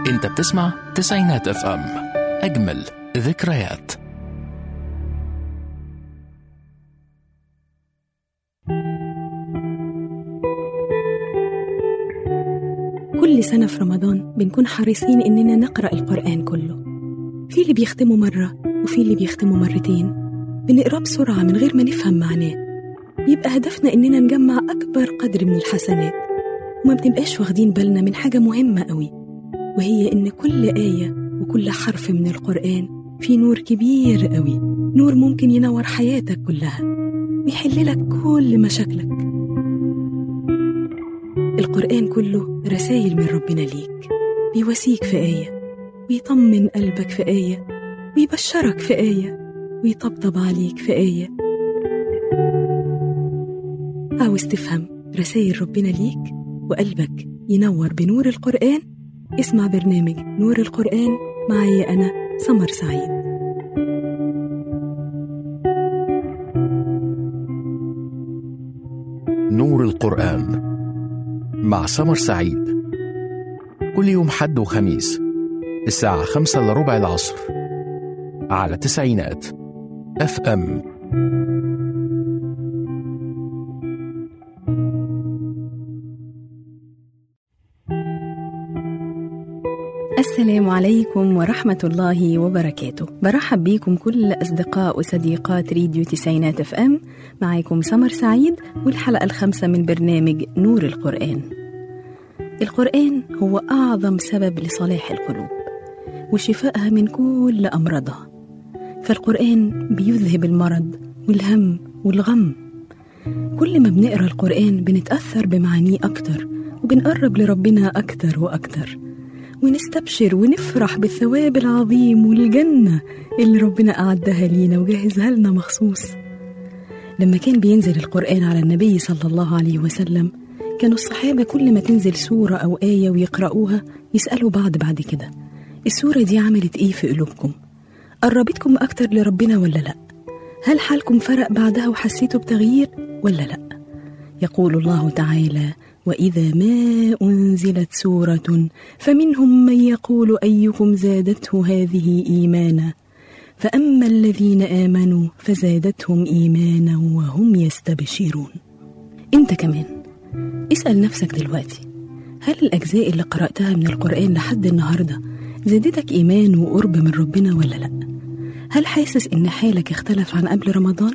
انت بتسمع تسعينات اف ام اجمل ذكريات كل سنة في رمضان بنكون حريصين إننا نقرأ القرآن كله في اللي بيختمه مرة وفي اللي بيختمه مرتين بنقراه بسرعة من غير ما نفهم معناه بيبقى هدفنا إننا نجمع أكبر قدر من الحسنات وما بنبقاش واخدين بالنا من حاجة مهمة قوي وهي إن كل آية وكل حرف من القرآن فيه نور كبير قوي نور ممكن ينور حياتك كلها ويحللك كل مشاكلك القرآن كله رسائل من ربنا ليك بيواسيك في آية ويطمن قلبك في آية ويبشرك في آية ويطبطب عليك في آية عاوز تفهم رسائل ربنا ليك وقلبك ينور بنور القرآن اسمع برنامج نور القرآن معي أنا سمر سعيد نور القرآن مع سمر سعيد كل يوم حد وخميس الساعة خمسة لربع العصر على تسعينات اف ام السلام عليكم ورحمة الله وبركاته برحب بيكم كل أصدقاء وصديقات راديو تسعينات اف ام معاكم سمر سعيد والحلقة الخامسة من برنامج نور القرآن القرآن هو أعظم سبب لصلاح القلوب وشفائها من كل أمراضها فالقرآن بيذهب المرض والهم والغم كل ما بنقرأ القرآن بنتأثر بمعانيه أكتر وبنقرب لربنا أكتر وأكتر ونستبشر ونفرح بالثواب العظيم والجنة اللي ربنا أعدها لينا وجهزها لنا مخصوص لما كان بينزل القرآن على النبي صلى الله عليه وسلم كانوا الصحابة كل ما تنزل سورة أو آية ويقرأوها يسألوا بعض بعد كده السورة دي عملت إيه في قلوبكم؟ قربتكم أكتر لربنا ولا لأ؟ هل حالكم فرق بعدها وحسيتوا بتغيير ولا لأ؟ يقول الله تعالى واذا ما انزلت سوره فمنهم من يقول ايكم زادته هذه ايمانا فاما الذين امنوا فزادتهم ايمانا وهم يستبشرون انت كمان اسال نفسك دلوقتي هل الاجزاء اللي قراتها من القران لحد النهارده زادتك ايمان وقرب من ربنا ولا لا هل حاسس ان حالك اختلف عن قبل رمضان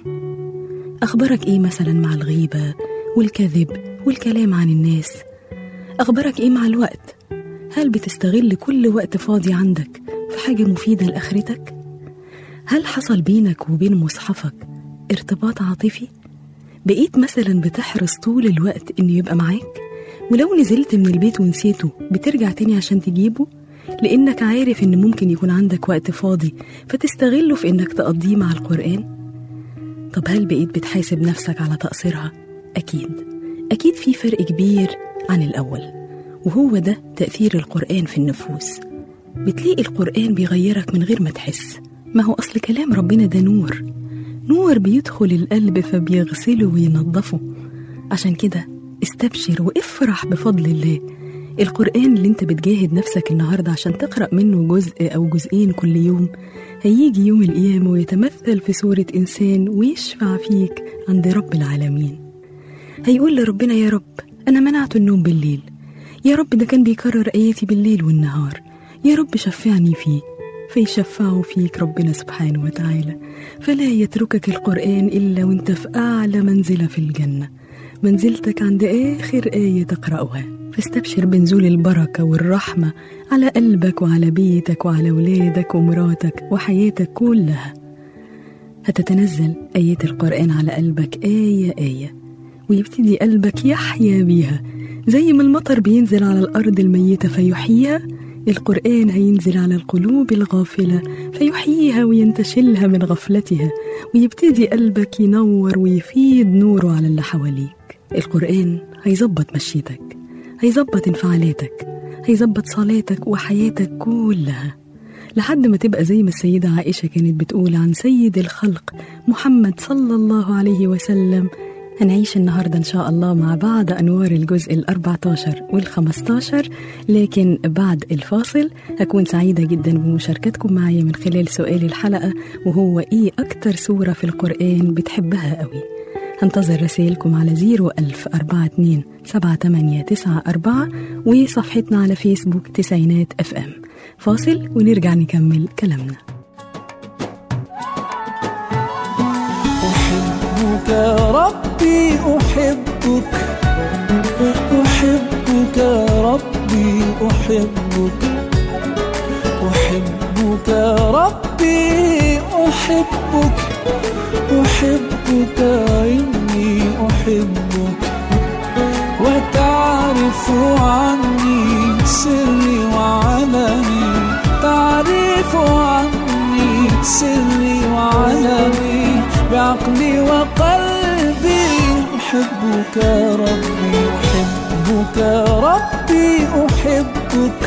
اخبارك ايه مثلا مع الغيبه والكذب والكلام عن الناس أخبارك إيه مع الوقت؟ هل بتستغل كل وقت فاضي عندك في حاجة مفيدة لآخرتك؟ هل حصل بينك وبين مصحفك ارتباط عاطفي؟ بقيت مثلا بتحرص طول الوقت إنه يبقى معاك؟ ولو نزلت من البيت ونسيته بترجع تاني عشان تجيبه؟ لأنك عارف إن ممكن يكون عندك وقت فاضي فتستغله في إنك تقضيه مع القرآن؟ طب هل بقيت بتحاسب نفسك على تقصيرها؟ أكيد أكيد في فرق كبير عن الأول وهو ده تأثير القرآن في النفوس بتلاقي القرآن بيغيرك من غير ما تحس ما هو أصل كلام ربنا ده نور نور بيدخل القلب فبيغسله وينظفه عشان كده استبشر وافرح بفضل الله القرآن اللي انت بتجاهد نفسك النهاردة عشان تقرأ منه جزء أو جزئين كل يوم هيجي يوم القيامة ويتمثل في صورة إنسان ويشفع فيك عند رب العالمين هيقول لربنا يا رب أنا منعت النوم بالليل يا رب ده كان بيكرر آياتي بالليل والنهار يا رب شفعني فيه فيشفعه فيك ربنا سبحانه وتعالى فلا يتركك القرآن إلا وانت في أعلى منزلة في الجنة منزلتك عند آخر آية تقرأها فاستبشر بنزول البركة والرحمة على قلبك وعلى بيتك وعلى ولادك ومراتك وحياتك كلها هتتنزل آيات القرآن على قلبك آية آية ويبتدي قلبك يحيا بيها زي ما المطر بينزل على الأرض الميتة فيحييها القرآن هينزل على القلوب الغافلة فيحييها وينتشلها من غفلتها ويبتدي قلبك ينور ويفيد نوره على اللي حواليك القرآن هيظبط مشيتك هيظبط انفعالاتك هيظبط صلاتك وحياتك كلها لحد ما تبقى زي ما السيدة عائشة كانت بتقول عن سيد الخلق محمد صلى الله عليه وسلم هنعيش النهاردة إن شاء الله مع بعض أنوار الجزء ال14 وال15 لكن بعد الفاصل هكون سعيدة جدا بمشاركتكم معي من خلال سؤال الحلقة وهو إيه أكتر سورة في القرآن بتحبها قوي هنتظر رسائلكم على 01042 7894 وصفحتنا على فيسبوك تسعينات اف ام فاصل ونرجع نكمل كلامنا أحبك ربي أحبك أحبك ربي أحبك أحبك ربي أحبك أحبك إني أحبك وتعرف عني سري وعلني تعرف عني سري وعلني بعقلي وقلبي أحبك ربي أحبك ربي أحبك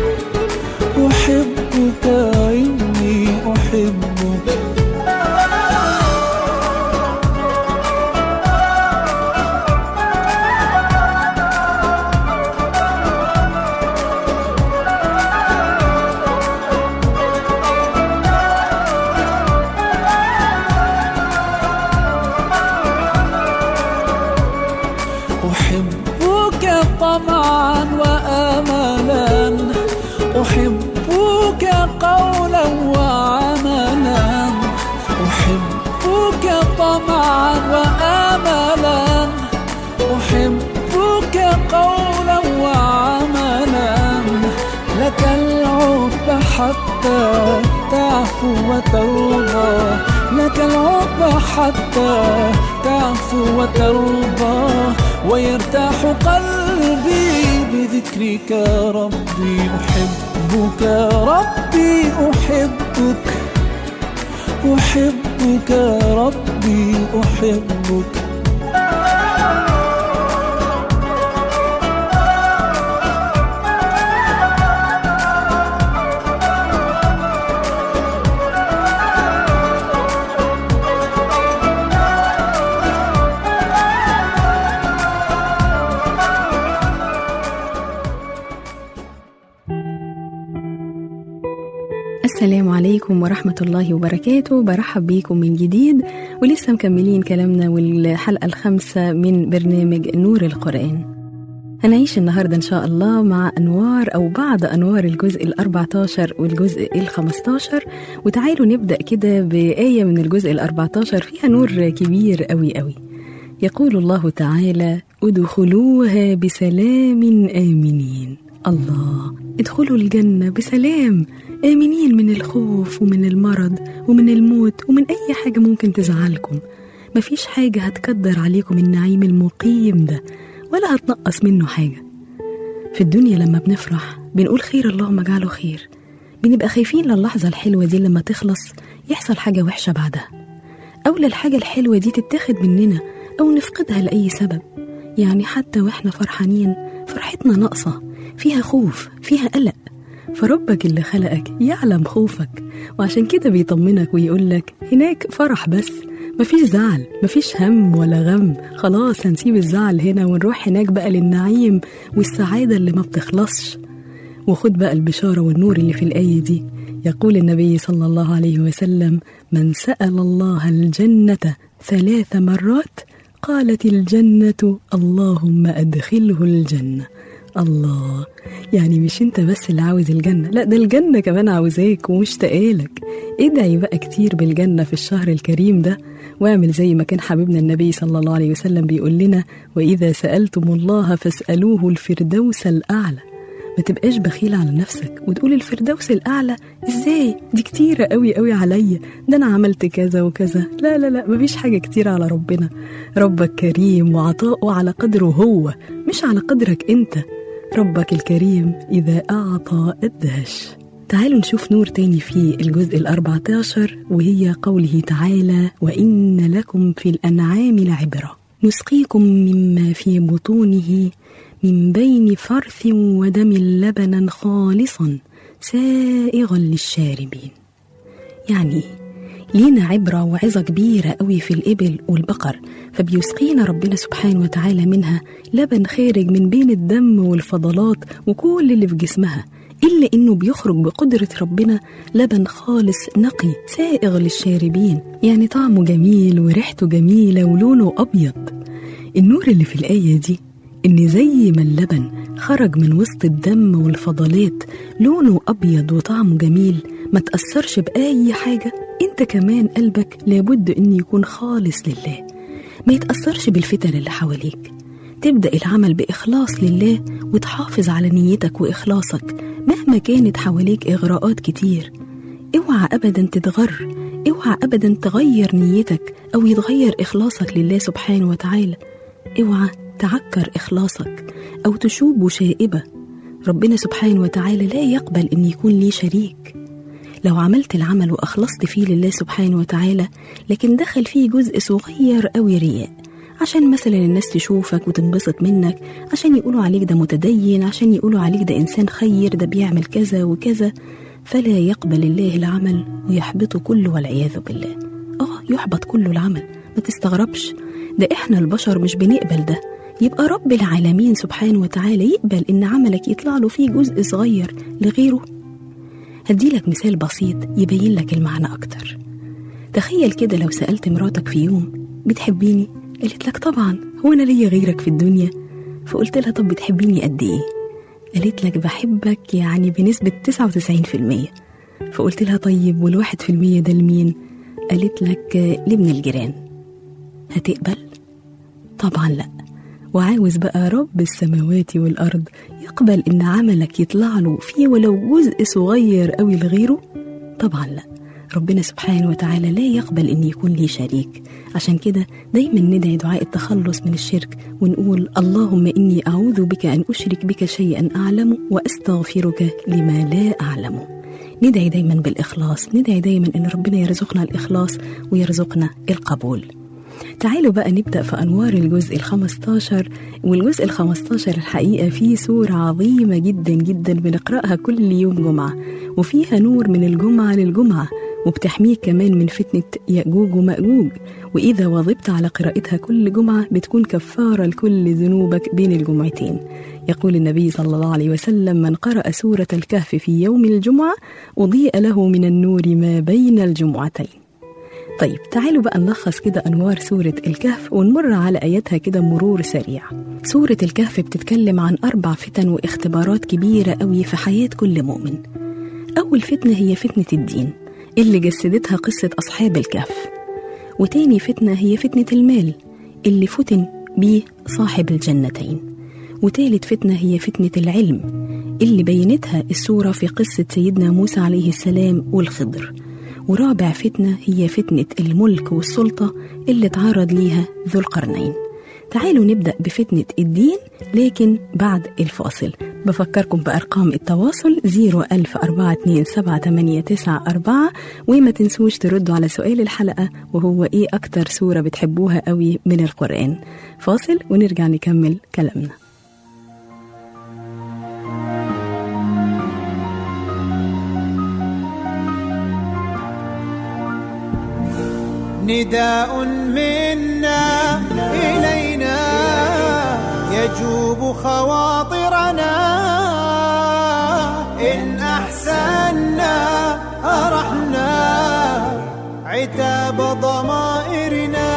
أحبك إني أحبك أحبك طمعا وأملا أحبك قولا وعملا أحبك طمعا وأملا أحبك قولا وعملا لك العب حتى تعفو وترضى لك العب حتى تعفو وترضى ويرتاح قلبي بذكرك ربي أحبك ربي أحبك أحبك ربي أحبك السلام عليكم ورحمة الله وبركاته برحب بيكم من جديد ولسه مكملين كلامنا والحلقة الخامسة من برنامج نور القرآن هنعيش النهاردة إن شاء الله مع أنوار أو بعض أنوار الجزء الأربعة عشر والجزء الخمستاشر وتعالوا نبدأ كده بآية من الجزء الأربعة عشر فيها نور كبير أوي أوي يقول الله تعالى ادخلوها بسلام آمنين الله ادخلوا الجنة بسلام آمنين من الخوف ومن المرض ومن الموت ومن أي حاجة ممكن تزعلكم مفيش حاجة هتكدر عليكم النعيم المقيم ده ولا هتنقص منه حاجة في الدنيا لما بنفرح بنقول خير اللهم اجعله خير بنبقى خايفين للحظة الحلوة دي لما تخلص يحصل حاجة وحشة بعدها أو للحاجة الحلوة دي تتاخد مننا أو نفقدها لأي سبب يعني حتى وإحنا فرحانين فرحتنا ناقصة فيها خوف فيها قلق فربك اللي خلقك يعلم خوفك وعشان كده بيطمنك ويقولك هناك فرح بس مفيش زعل مفيش هم ولا غم خلاص هنسيب الزعل هنا ونروح هناك بقى للنعيم والسعادة اللي ما بتخلصش وخد بقى البشارة والنور اللي في الآية دي يقول النبي صلى الله عليه وسلم من سأل الله الجنة ثلاث مرات قالت الجنة اللهم أدخله الجنة الله يعني مش انت بس اللي عاوز الجنة لا ده الجنة كمان عاوزاك ومشتاقالك ادعي بقى كتير بالجنة في الشهر الكريم ده واعمل زي ما كان حبيبنا النبي صلى الله عليه وسلم بيقول لنا وإذا سألتم الله فاسألوه الفردوس الأعلى ما تبقاش بخيل على نفسك وتقول الفردوس الأعلى إزاي دي كتيرة قوي قوي عليا ده أنا عملت كذا وكذا لا لا لا مفيش حاجة كتيرة على ربنا ربك كريم وعطاؤه على قدره هو مش على قدرك أنت ربك الكريم إذا أعطى أدهش تعالوا نشوف نور تاني في الجزء الأربعة عشر وهي قوله تعالى وإن لكم في الأنعام لعبرة نسقيكم مما في بطونه من بين فرث ودم لبنا خالصا سائغا للشاربين يعني ايه لينا عبرة وعظة كبيرة قوي في الإبل والبقر فبيسقينا ربنا سبحانه وتعالى منها لبن خارج من بين الدم والفضلات وكل اللي في جسمها إلا إنه بيخرج بقدرة ربنا لبن خالص نقي سائغ للشاربين يعني طعمه جميل وريحته جميلة ولونه أبيض النور اللي في الآية دي إن زي ما اللبن خرج من وسط الدم والفضلات لونه أبيض وطعمه جميل ما تأثرش بأي حاجة أنت كمان قلبك لابد إن يكون خالص لله ما يتأثرش بالفتن اللي حواليك تبدأ العمل بإخلاص لله وتحافظ على نيتك وإخلاصك مهما كانت حواليك إغراءات كتير اوعى أبدا تتغر اوعى أبدا تغير نيتك أو يتغير إخلاصك لله سبحانه وتعالى اوعى تعكر إخلاصك أو تشوب شائبة ربنا سبحانه وتعالى لا يقبل إن يكون ليه شريك لو عملت العمل وأخلصت فيه لله سبحانه وتعالى لكن دخل فيه جزء صغير أوي رياء عشان مثلا الناس تشوفك وتنبسط منك عشان يقولوا عليك ده متدين عشان يقولوا عليك ده إنسان خير ده بيعمل كذا وكذا فلا يقبل الله العمل ويحبطه كله والعياذ بالله آه يحبط كله العمل ما تستغربش ده إحنا البشر مش بنقبل ده يبقى رب العالمين سبحانه وتعالى يقبل إن عملك يطلع له فيه جزء صغير لغيره هديلك مثال بسيط يبين لك المعنى أكتر تخيل كده لو سألت مراتك في يوم بتحبيني قالت لك طبعا هو أنا ليا غيرك في الدنيا فقلت لها طب بتحبيني قد إيه قالت لك بحبك يعني بنسبة 99% فقلت لها طيب والواحد في المية ده لمين قالت لك لابن الجيران هتقبل طبعا لا وعاوز بقى رب السماوات والأرض يقبل إن عملك يطلع له فيه ولو جزء صغير قوي لغيره طبعا لا ربنا سبحانه وتعالى لا يقبل إن يكون لي شريك عشان كده دايما ندعي دعاء التخلص من الشرك ونقول اللهم إني أعوذ بك أن أشرك بك شيئا أعلم وأستغفرك لما لا أعلم ندعي دايما بالإخلاص ندعي دايما إن ربنا يرزقنا الإخلاص ويرزقنا القبول تعالوا بقى نبدأ في أنوار الجزء الخمستاشر والجزء الخمستاشر الحقيقة فيه سورة عظيمة جدا جدا بنقرأها كل يوم جمعة وفيها نور من الجمعة للجمعة وبتحميك كمان من فتنة يأجوج ومأجوج وإذا واظبت على قراءتها كل جمعة بتكون كفارة لكل ذنوبك بين الجمعتين يقول النبي صلى الله عليه وسلم من قرأ سورة الكهف في يوم الجمعة أضيء له من النور ما بين الجمعتين طيب تعالوا بقى نلخص كده أنوار سورة الكهف ونمر على آياتها كده مرور سريع سورة الكهف بتتكلم عن أربع فتن واختبارات كبيرة قوي في حياة كل مؤمن أول فتنة هي فتنة الدين اللي جسدتها قصة أصحاب الكهف وتاني فتنة هي فتنة المال اللي فتن بيه صاحب الجنتين وتالت فتنة هي فتنة العلم اللي بينتها السورة في قصة سيدنا موسى عليه السلام والخضر ورابع فتنة هي فتنة الملك والسلطة اللي تعرض ليها ذو القرنين تعالوا نبدأ بفتنة الدين لكن بعد الفاصل بفكركم بأرقام التواصل 010427894 وما تنسوش تردوا على سؤال الحلقة وهو إيه أكتر سورة بتحبوها قوي من القرآن فاصل ونرجع نكمل كلامنا نداء منا إلينا يجوب خواطرنا إن أحسنا أرحنا عتاب ضمائرنا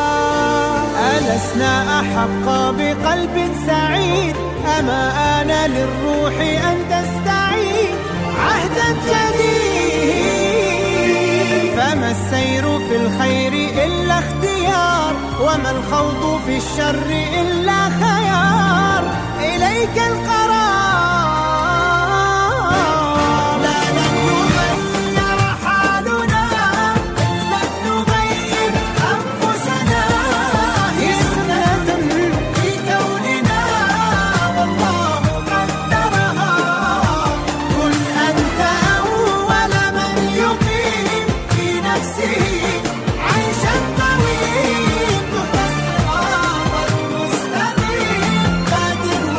ألسنا أحق بقلب سعيد أما آن للروح أن تستعيد عهدا جديد فما السير في الخير إلا اختيار وما الخوض في الشر إلا خيار إليك القرار لا لن نغير حالنا لن نغير أنفسنا هي سنة في كوننا والله قدرها كن أنت أول من يقيم في نفسه عيشا طويل تهدى الصراط المستقيم بادر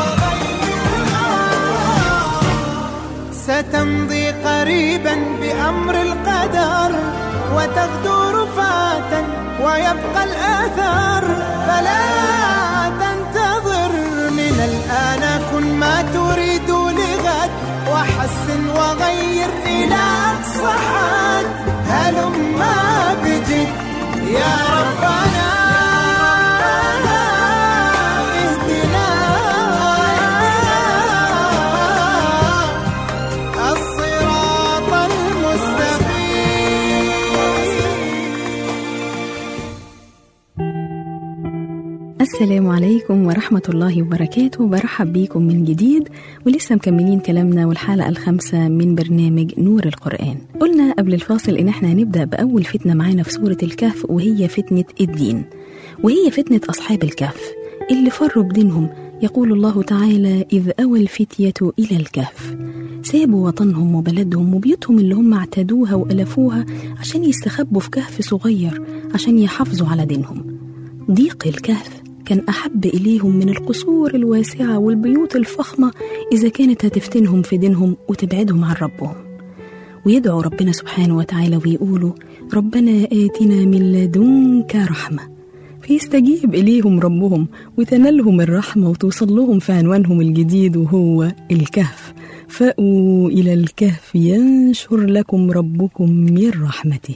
وغيرها ستمضي قريبا بأمر القدر وتغدو رفاة ويبقى الآثار فلا تنتظر من الآن كن ما تريد لغد وحسن وغير إلى أقصى حد هلما بجد يا ربنا اهدنا الصراط المستقيم السلام عليكم ورحمة الله وبركاته برحب بيكم من جديد ولسه مكملين كلامنا والحلقة الخامسة من برنامج نور القرآن قلنا قبل الفاصل إن احنا هنبدأ بأول فتنة معانا في سورة الكهف وهي فتنة الدين وهي فتنة أصحاب الكهف اللي فروا بدينهم يقول الله تعالى إذ أوى الفتية إلى الكهف سابوا وطنهم وبلدهم وبيوتهم اللي هم اعتادوها وألفوها عشان يستخبوا في كهف صغير عشان يحافظوا على دينهم ضيق الكهف كان أحب إليهم من القصور الواسعة والبيوت الفخمة إذا كانت هتفتنهم في دينهم وتبعدهم عن ربهم ويدعوا ربنا سبحانه وتعالى ويقولوا ربنا آتنا من لدنك رحمة فيستجيب إليهم ربهم وتنالهم الرحمة وتوصل لهم في عنوانهم الجديد وهو الكهف فأووا إلى الكهف ينشر لكم ربكم من رحمته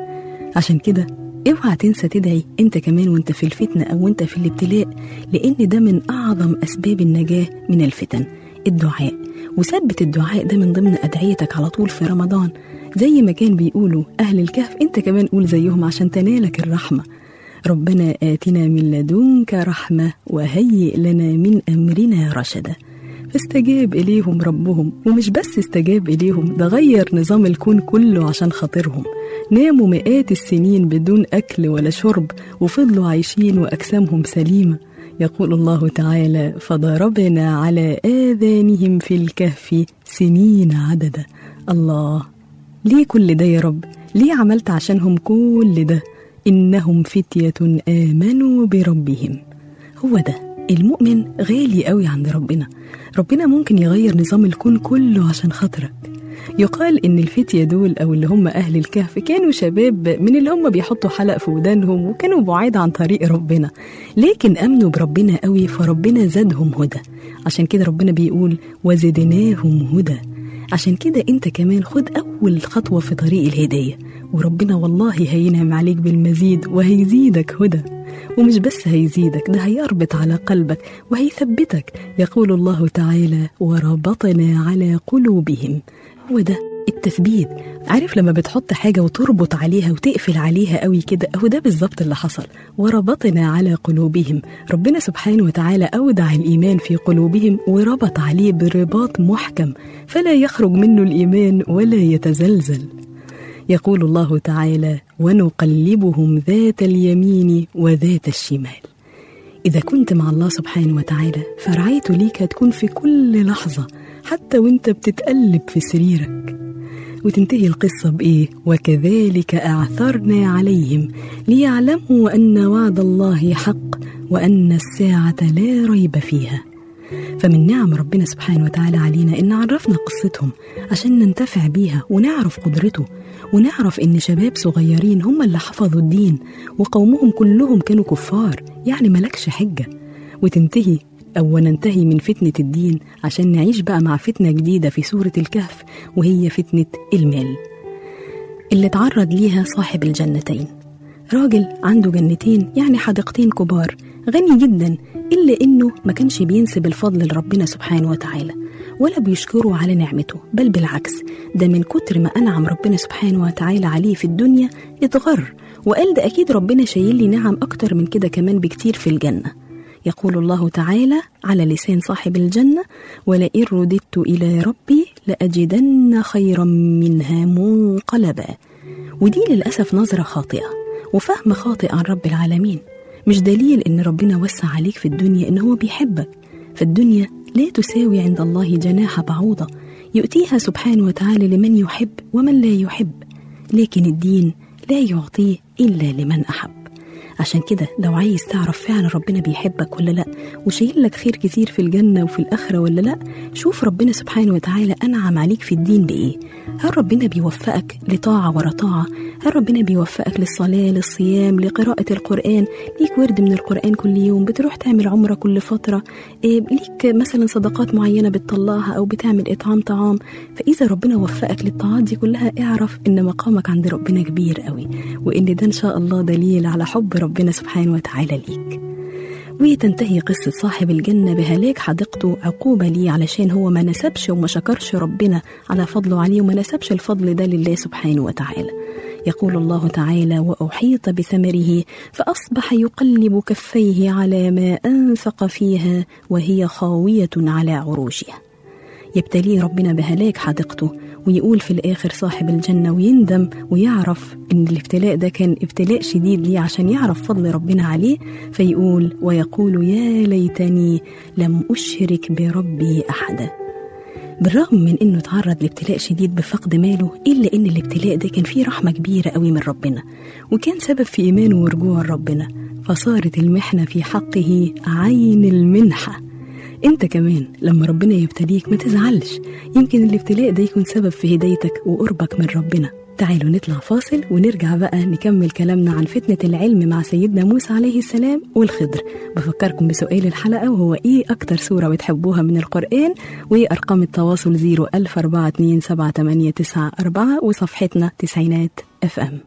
عشان كده اوعى تنسى تدعي انت كمان وانت في الفتنة او انت في الابتلاء لان ده من اعظم اسباب النجاة من الفتن الدعاء وثبت الدعاء ده من ضمن ادعيتك على طول في رمضان زي ما كان بيقولوا اهل الكهف انت كمان قول زيهم عشان تنالك الرحمة ربنا آتنا من لدنك رحمة وهيئ لنا من أمرنا رشدا فاستجاب إليهم ربهم ومش بس استجاب إليهم ده غير نظام الكون كله عشان خاطرهم ناموا مئات السنين بدون أكل ولا شرب وفضلوا عايشين وأجسامهم سليمة يقول الله تعالى فضربنا على آذانهم في الكهف سنين عددا الله ليه كل ده يا رب ليه عملت عشانهم كل ده إنهم فتية آمنوا بربهم هو ده المؤمن غالي قوي عند ربنا ربنا ممكن يغير نظام الكون كله عشان خاطرك يقال ان الفتية دول او اللي هم اهل الكهف كانوا شباب من اللي هم بيحطوا حلق في ودانهم وكانوا بعاد عن طريق ربنا لكن امنوا بربنا قوي فربنا زادهم هدى عشان كده ربنا بيقول وزدناهم هدى عشان كده انت كمان خد اول خطوة في طريق الهداية وربنا والله هينعم عليك بالمزيد وهيزيدك هدى ومش بس هيزيدك ده هيربط على قلبك وهيثبتك يقول الله تعالى وربطنا على قلوبهم هو ده التثبيت عارف لما بتحط حاجة وتربط عليها وتقفل عليها قوي كده هو ده بالظبط اللي حصل وربطنا على قلوبهم ربنا سبحانه وتعالى أودع الإيمان في قلوبهم وربط عليه برباط محكم فلا يخرج منه الإيمان ولا يتزلزل يقول الله تعالى ونقلبهم ذات اليمين وذات الشمال إذا كنت مع الله سبحانه وتعالى فرعايته ليك هتكون في كل لحظة حتى وانت بتتقلب في سريرك وتنتهي القصة بإيه؟ وكذلك أعثرنا عليهم ليعلموا أن وعد الله حق وأن الساعة لا ريب فيها فمن نعم ربنا سبحانه وتعالى علينا إن عرفنا قصتهم عشان ننتفع بيها ونعرف قدرته ونعرف إن شباب صغيرين هم اللي حفظوا الدين وقومهم كلهم كانوا كفار يعني ملكش حجة وتنتهي أو ننتهي من فتنة الدين عشان نعيش بقى مع فتنة جديدة في سورة الكهف وهي فتنة المال اللي تعرض ليها صاحب الجنتين راجل عنده جنتين يعني حديقتين كبار غني جدا إلا إنه ما كانش بينسب الفضل لربنا سبحانه وتعالى ولا بيشكره على نعمته بل بالعكس ده من كتر ما أنعم ربنا سبحانه وتعالى عليه في الدنيا اتغر وقال ده أكيد ربنا شايل لي نعم أكتر من كده كمان بكتير في الجنة يقول الله تعالى على لسان صاحب الجنة ولئن رددت إلى ربي لأجدن خيرا منها منقلبا ودي للأسف نظرة خاطئة وفهم خاطئ عن رب العالمين مش دليل إن ربنا وسع عليك في الدنيا إن هو بيحبك فالدنيا لا تساوي عند الله جناح بعوضة يؤتيها سبحانه وتعالى لمن يحب ومن لا يحب لكن الدين لا يعطيه إلا لمن أحب عشان كده لو عايز تعرف فعلا ربنا بيحبك ولا لا وشايل لك خير كتير في الجنة وفي الآخرة ولا لا شوف ربنا سبحانه وتعالى أنعم عليك في الدين بإيه هل ربنا بيوفقك لطاعة ورا طاعة هل ربنا بيوفقك للصلاة للصيام لقراءة القرآن ليك ورد من القرآن كل يوم بتروح تعمل عمرة كل فترة إيه ليك مثلا صدقات معينة بتطلعها أو بتعمل إطعام طعام فإذا ربنا وفقك للطاعات دي كلها اعرف إن مقامك عند ربنا كبير قوي وإن ده إن شاء الله دليل على حب ربنا سبحانه وتعالى ليك وتنتهي قصة صاحب الجنة بهلاك حديقته عقوبة ليه علشان هو ما نسبش وما شكرش ربنا على فضله عليه وما نسبش الفضل ده لله سبحانه وتعالى يقول الله تعالى وأحيط بثمره فأصبح يقلب كفيه على ما أنفق فيها وهي خاوية على عروشها يبتليه ربنا بهلاك حديقته ويقول في الآخر صاحب الجنة ويندم ويعرف إن الابتلاء ده كان ابتلاء شديد ليه عشان يعرف فضل ربنا عليه فيقول ويقول يا ليتني لم أشرك بربي أحدا بالرغم من انه تعرض لابتلاء شديد بفقد ماله الا ان الابتلاء ده كان فيه رحمه كبيره قوي من ربنا وكان سبب في ايمانه ورجوعه لربنا فصارت المحنه في حقه عين المنحه انت كمان لما ربنا يبتليك ما تزعلش يمكن الابتلاء ده يكون سبب في هدايتك وقربك من ربنا تعالوا نطلع فاصل ونرجع بقى نكمل كلامنا عن فتنة العلم مع سيدنا موسى عليه السلام والخضر بفكركم بسؤال الحلقة وهو إيه أكتر سورة بتحبوها من القرآن وأرقام التواصل 014278994 وصفحتنا تسعينات اف ام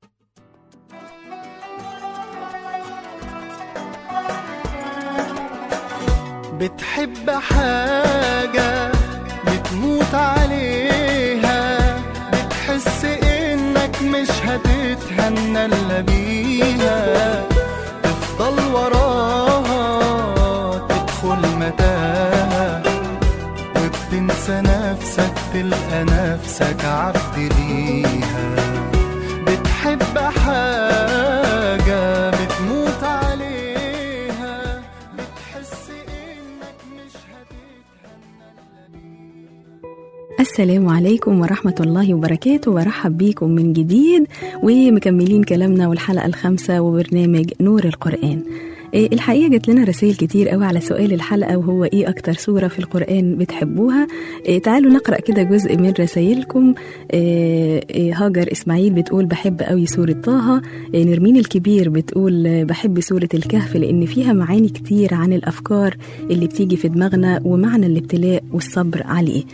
بتحب حاجة بتموت عليها بتحس انك مش هتتهنى الا بيها تفضل وراها تدخل متاهة وبتنسى نفسك تلقى نفسك عبد ليها بتحب حاجة بتموت عليها بتحس انك مش هتتهنى الا بيها السلام عليكم ورحمة الله وبركاته برحب بيكم من جديد ومكملين كلامنا والحلقة الخامسة وبرنامج نور القرآن إيه الحقيقة جات لنا رسائل كتير قوي على سؤال الحلقة وهو إيه أكتر سورة في القرآن بتحبوها إيه تعالوا نقرأ كده جزء من رسائلكم إيه إيه هاجر إسماعيل بتقول بحب قوي سورة طه إيه نرمين الكبير بتقول آه، بحب سورة الكهف لأن فيها معاني كتير عن الأفكار اللي بتيجي في دماغنا ومعنى الابتلاء والصبر عليه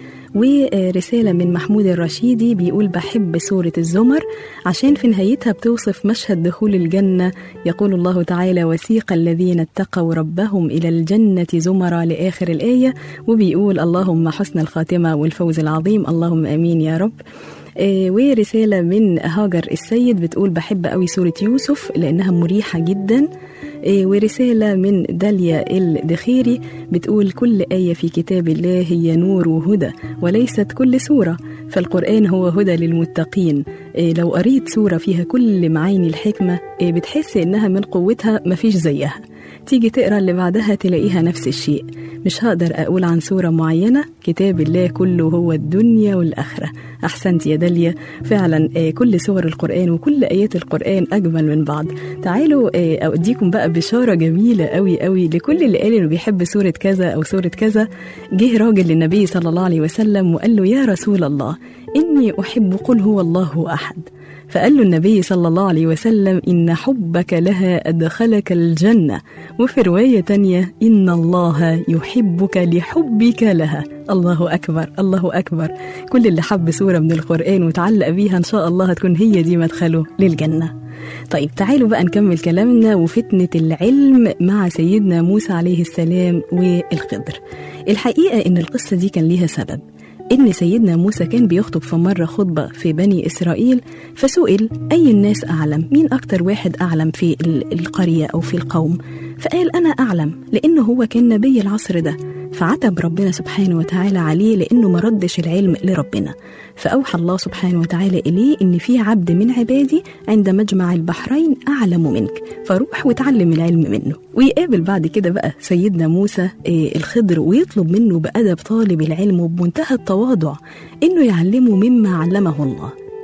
ورسالة من محمود الرشيدي بيقول بحب سورة الزمر عشان في نهايتها بتوصف مشهد دخول الجنة يقول الله تعالى وسيق الذين اتقوا ربهم إلى الجنة زمرا لآخر الآية وبيقول اللهم حسن الخاتمة والفوز العظيم اللهم آمين يا رب آه، ورسالة من هاجر السيد بتقول بحب قوي سورة يوسف لأنها مريحة جدا آه، ورسالة من داليا الدخيري بتقول كل آية في كتاب الله هي نور وهدى وليست كل سورة فالقرآن هو هدى للمتقين آه، لو قريت سورة فيها كل معاني الحكمة آه، بتحس إنها من قوتها مفيش زيها تيجي تقرا اللي بعدها تلاقيها نفس الشيء مش هقدر اقول عن سوره معينه كتاب الله كله هو الدنيا والاخره احسنت يا داليا فعلا آه، كل سور القران وكل ايات القران اجمل من بعض تعالوا آه، اوديكم بقى بشاره جميله قوي قوي لكل اللي قال انه بيحب سوره كذا او سوره كذا جه راجل للنبي صلى الله عليه وسلم وقال له يا رسول الله اني احب قل هو الله احد فقال له النبي صلى الله عليه وسلم إن حبك لها أدخلك الجنة وفي رواية تانية إن الله يحبك لحبك لها الله أكبر الله أكبر كل اللي حب سورة من القرآن وتعلق بيها إن شاء الله هتكون هي دي مدخله للجنة طيب تعالوا بقى نكمل كلامنا وفتنة العلم مع سيدنا موسى عليه السلام والخضر الحقيقة إن القصة دي كان ليها سبب إن سيدنا موسى كان بيخطب في مرة خطبة في بني إسرائيل فسئل أي الناس أعلم مين أكتر واحد أعلم في ال- القرية أو في القوم فقال أنا أعلم لأنه هو كان نبي العصر ده فعتب ربنا سبحانه وتعالى عليه لأنه ما ردش العلم لربنا فأوحى الله سبحانه وتعالى إليه إن في عبد من عبادي عند مجمع البحرين أعلم منك فروح وتعلم العلم منه ويقابل بعد كده بقى سيدنا موسى آه، الخضر ويطلب منه بأدب طالب العلم وبمنتهى التواضع إنه يعلمه مما علمه الله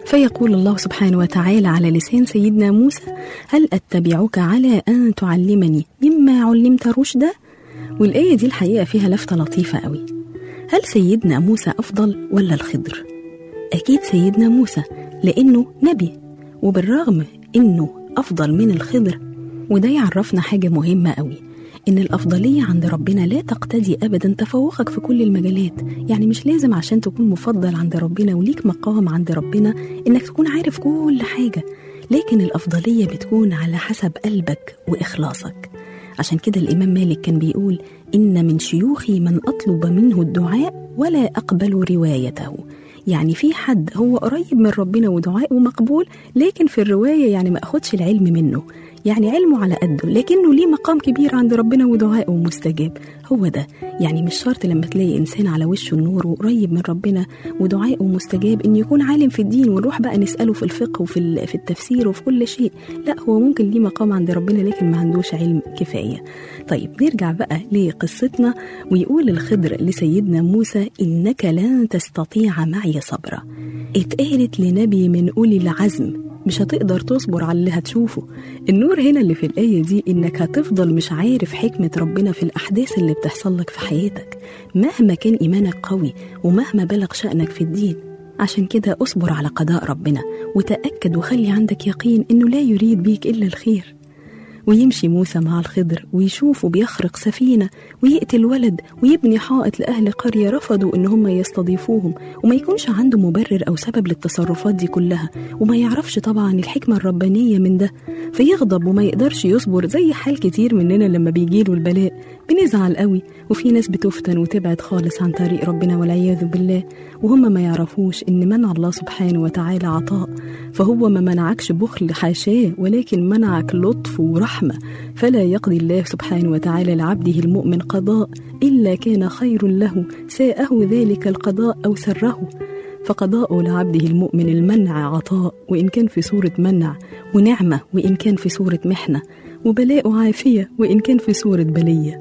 فيقول الله سبحانه وتعالى على لسان سيدنا موسى هل أتبعك على أن تعلمني مما علمت رشدا والآية دي الحقيقة فيها لفتة لطيفة قوي هل سيدنا موسى أفضل ولا الخضر؟ أكيد سيدنا موسى لأنه نبي وبالرغم إنه أفضل من الخضر وده يعرفنا حاجة مهمة قوي إن الأفضلية عند ربنا لا تقتضي أبدا تفوقك في كل المجالات يعني مش لازم عشان تكون مفضل عند ربنا وليك مقام عند ربنا إنك تكون عارف كل حاجة لكن الأفضلية بتكون على حسب قلبك وإخلاصك عشان كده الإمام مالك كان بيقول إن من شيوخي من أطلب منه الدعاء ولا أقبل روايته يعني في حد هو قريب من ربنا ودعائه مقبول لكن في الرواية يعني ما أخدش العلم منه يعني علمه على قده لكنه ليه مقام كبير عند ربنا ودعائه مستجاب هو ده يعني مش شرط لما تلاقي إنسان على وشه النور وقريب من ربنا ودعائه مستجاب إن يكون عالم في الدين ونروح بقى نسأله في الفقه وفي ال- في التفسير وفي كل شيء لا هو ممكن ليه مقام عند ربنا لكن ما عندوش علم كفاية طيب نرجع بقى لقصتنا ويقول الخضر لسيدنا موسى إنك لن تستطيع معي صبرا اتقالت لنبي من أولي العزم مش هتقدر تصبر على اللي هتشوفه النور هنا اللي في الآية دي إنك هتفضل مش عارف حكمة ربنا في الأحداث اللي بتحصل لك في حياتك مهما كان إيمانك قوي ومهما بلغ شأنك في الدين عشان كده اصبر على قضاء ربنا وتأكد وخلي عندك يقين إنه لا يريد بيك إلا الخير ويمشي موسى مع الخضر ويشوفه بيخرق سفينة ويقتل ولد ويبني حائط لأهل قرية رفضوا إن هم يستضيفوهم وما يكونش عنده مبرر أو سبب للتصرفات دي كلها وما يعرفش طبعا الحكمة الربانية من ده فيغضب وما يقدرش يصبر زي حال كتير مننا لما بيجيله البلاء بنزعل قوي وفي ناس بتفتن وتبعد خالص عن طريق ربنا والعياذ بالله وهم ما يعرفوش إن منع الله سبحانه وتعالى عطاء فهو ما منعكش بخل حاشاه ولكن منعك لطف ورحمة فلا يقضي الله سبحانه وتعالى لعبده المؤمن قضاء إلا كان خير له ساءه ذلك القضاء أو سره فقضاء لعبده المؤمن المنع عطاء وإن كان في صورة منع ونعمة وإن كان في صورة محنة وبلاء عافية وإن كان في صورة بلية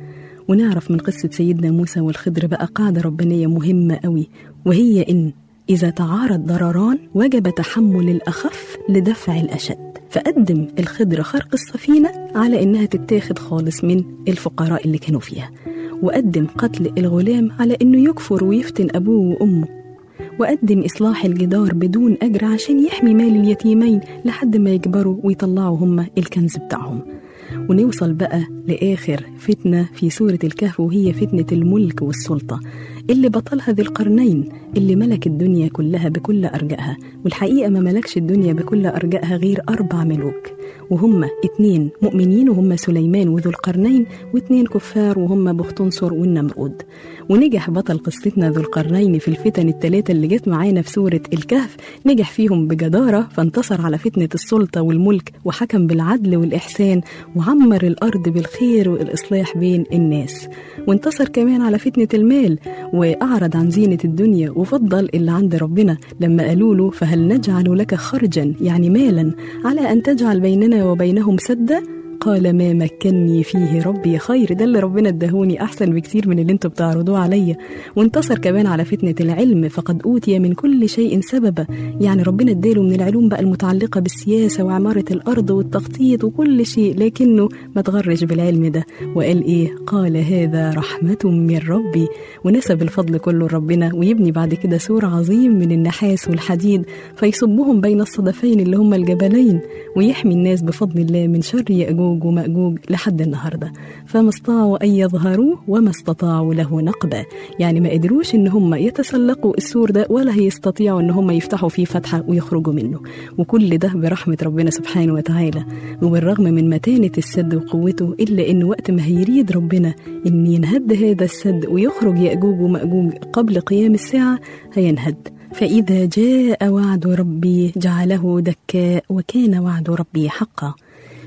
ونعرف من قصة سيدنا موسى والخضر بقى قاعدة ربانية مهمة قوي وهي إن إذا تعارض ضرران وجب تحمل الأخف لدفع الأشد فقدم الخضر خرق السفينة على إنها تتاخد خالص من الفقراء اللي كانوا فيها وقدم قتل الغلام على إنه يكفر ويفتن أبوه وأمه وقدم إصلاح الجدار بدون أجر عشان يحمي مال اليتيمين لحد ما يكبروا ويطلعوا هم الكنز بتاعهم ونوصل بقى لآخر فتنة في سورة الكهف وهي فتنة الملك والسلطة اللي بطلها ذي القرنين اللي ملك الدنيا كلها بكل أرجائها والحقيقة ما ملكش الدنيا بكل أرجائها غير أربع ملوك وهم اتنين مؤمنين وهم سليمان وذو القرنين واتنين كفار وهم بختنصر والنمرود ونجح بطل قصتنا ذو القرنين في الفتن الثلاثة اللي جت معانا في سورة الكهف نجح فيهم بجدارة فانتصر على فتنة السلطة والملك وحكم بالعدل والإحسان وعمر الأرض بالخير والإصلاح بين الناس وانتصر كمان على فتنة المال وأعرض عن زينة الدنيا وفضل اللي عند ربنا لما قالوا له فهل نجعل لك خرجا يعني مالا على أن تجعل بيننا وبينهم سدا قال ما مكني فيه ربي خير ده اللي ربنا ادهوني احسن بكتير من اللي انتوا بتعرضوه عليا وانتصر كمان على فتنه العلم فقد اوتي من كل شيء سببا يعني ربنا اداله من العلوم بقى المتعلقه بالسياسه وعماره الارض والتخطيط وكل شيء لكنه ما تغرش بالعلم ده وقال ايه قال هذا رحمه من ربي ونسب الفضل كله لربنا ويبني بعد كده سور عظيم من النحاس والحديد فيصبهم بين الصدفين اللي هما الجبلين ويحمي الناس بفضل الله من شر يأجوج ومأجوج لحد النهاردة فما استطاعوا أن يظهروه وما استطاعوا له نقبا يعني ما قدروش إن هم يتسلقوا السور ده ولا هيستطيعوا إن هم يفتحوا فيه فتحة ويخرجوا منه وكل ده برحمة ربنا سبحانه وتعالى وبالرغم من متانة السد وقوته إلا إن وقت ما هيريد ربنا إن ينهد هذا السد ويخرج يأجوج ومأجوج قبل قيام الساعة هينهد فإذا جاء وعد ربي جعله دكاء وكان وعد ربي حقا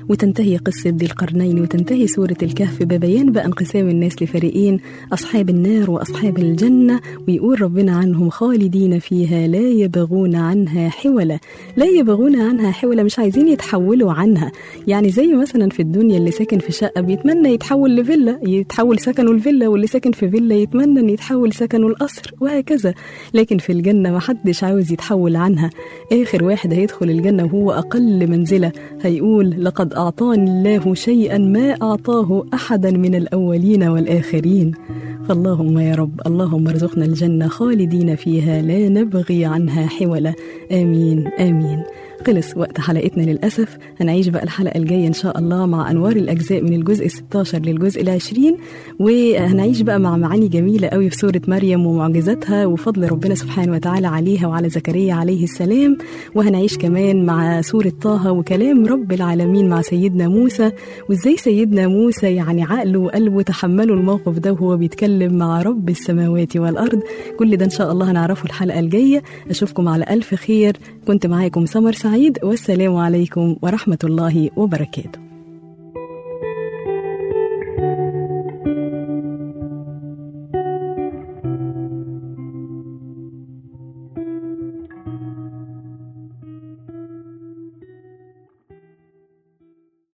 وتنتهي قصة ذي القرنين وتنتهي سورة الكهف ببيان بقى انقسام الناس لفريقين أصحاب النار وأصحاب الجنة ويقول ربنا عنهم خالدين فيها لا يبغون عنها حولا لا يبغون عنها حولا مش عايزين يتحولوا عنها يعني زي مثلا في الدنيا اللي ساكن في شقة بيتمنى يتحول لفيلا يتحول سكنه الفيلا واللي ساكن في فيلا يتمنى ان يتحول سكنه القصر وهكذا لكن في الجنة محدش عاوز يتحول عنها آخر واحد هيدخل الجنة وهو أقل منزلة هيقول لقد أعطاني الله شيئا ما أعطاه أحدا من الأولين والآخرين فاللهم يا رب اللهم ارزقنا الجنة خالدين فيها لا نبغي عنها حولا آمين آمين خلص وقت حلقتنا للأسف هنعيش بقى الحلقة الجاية إن شاء الله مع أنوار الأجزاء من الجزء 16 للجزء العشرين وهنعيش بقى مع معاني جميلة قوي في سورة مريم ومعجزاتها وفضل ربنا سبحانه وتعالى عليها وعلى زكريا عليه السلام وهنعيش كمان مع سورة طه وكلام رب العالمين مع سيدنا موسى وإزاي سيدنا موسى يعني عقله وقلبه تحملوا الموقف ده وهو بيتكلم مع رب السماوات والأرض كل ده إن شاء الله هنعرفه الحلقة الجاية أشوفكم على ألف خير كنت معاكم سمر سعيد والسلام عليكم ورحمة الله وبركاته